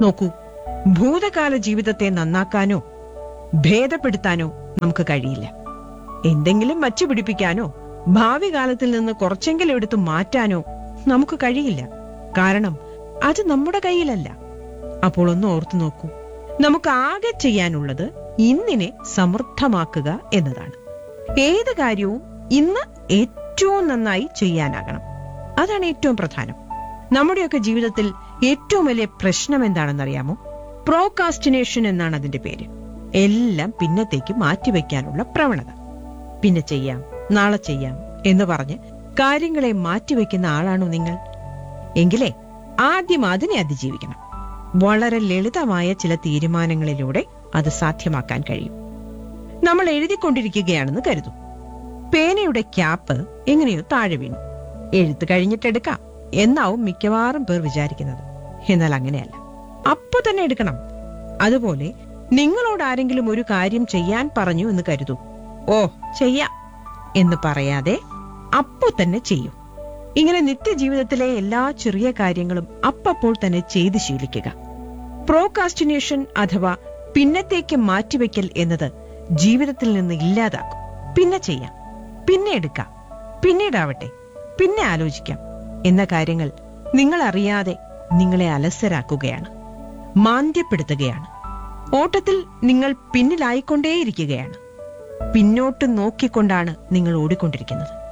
നോക്കൂ ഭൂതകാല ജീവിതത്തെ നന്നാക്കാനോ ഭേദപ്പെടുത്താനോ നമുക്ക് കഴിയില്ല എന്തെങ്കിലും വച്ചു പിടിപ്പിക്കാനോ ഭാവി കാലത്തിൽ നിന്ന് കുറച്ചെങ്കിലും എടുത്തു മാറ്റാനോ നമുക്ക് കഴിയില്ല കാരണം അത് നമ്മുടെ കയ്യിലല്ല അപ്പോൾ ഒന്ന് ഓർത്തു നോക്കൂ നമുക്ക് ആകെ ചെയ്യാനുള്ളത് ഇന്നിനെ സമൃദ്ധമാക്കുക എന്നതാണ് ഏത് കാര്യവും ഇന്ന് ഏറ്റവും നന്നായി ചെയ്യാനാകണം അതാണ് ഏറ്റവും പ്രധാനം നമ്മുടെയൊക്കെ ജീവിതത്തിൽ ഏറ്റവും വലിയ പ്രശ്നം എന്താണെന്നറിയാമോ പ്രോകാസ്റ്റിനേഷൻ എന്നാണ് അതിന്റെ പേര് എല്ലാം പിന്നത്തേക്ക് മാറ്റിവെക്കാനുള്ള പ്രവണത പിന്നെ ചെയ്യാം നാളെ ചെയ്യാം എന്ന് പറഞ്ഞ് കാര്യങ്ങളെ മാറ്റിവെക്കുന്ന ആളാണോ നിങ്ങൾ എങ്കിലേ ആദ്യം അതിനെ അതിജീവിക്കണം വളരെ ലളിതമായ ചില തീരുമാനങ്ങളിലൂടെ അത് സാധ്യമാക്കാൻ കഴിയും നമ്മൾ എഴുതിക്കൊണ്ടിരിക്കുകയാണെന്ന് കരുതൂ പേനയുടെ ക്യാപ്പ് എങ്ങനെയോ താഴെ വീണു എഴുത്ത് കഴിഞ്ഞിട്ടെടുക്കാം എന്നാവും മിക്കവാറും പേർ വിചാരിക്കുന്നത് എന്നാൽ അങ്ങനെയല്ല അപ്പൊ തന്നെ എടുക്കണം അതുപോലെ നിങ്ങളോട് ആരെങ്കിലും ഒരു കാര്യം ചെയ്യാൻ പറഞ്ഞു എന്ന് കരുതൂ ഓ ചെയ്യാം എന്ന് പറയാതെ അപ്പോ തന്നെ ചെയ്യൂ ഇങ്ങനെ നിത്യജീവിതത്തിലെ എല്ലാ ചെറിയ കാര്യങ്ങളും അപ്പപ്പോൾ തന്നെ ചെയ്ത് ശീലിക്കുക പ്രോകാസ്റ്റിനേഷൻ അഥവാ പിന്നത്തേക്ക് മാറ്റിവെക്കൽ എന്നത് ജീവിതത്തിൽ നിന്ന് ഇല്ലാതാക്കും പിന്നെ ചെയ്യാം പിന്നെ എടുക്കാം പിന്നീടാവട്ടെ പിന്നെ ആലോചിക്കാം എന്ന കാര്യങ്ങൾ നിങ്ങൾ അറിയാതെ നിങ്ങളെ അലസരാക്കുകയാണ് മാന്ദ്യപ്പെടുത്തുകയാണ് ഓട്ടത്തിൽ നിങ്ങൾ പിന്നിലായിക്കൊണ്ടേയിരിക്കുകയാണ് പിന്നോട്ട് നോക്കിക്കൊണ്ടാണ് നിങ്ങൾ ഓടിക്കൊണ്ടിരിക്കുന്നത്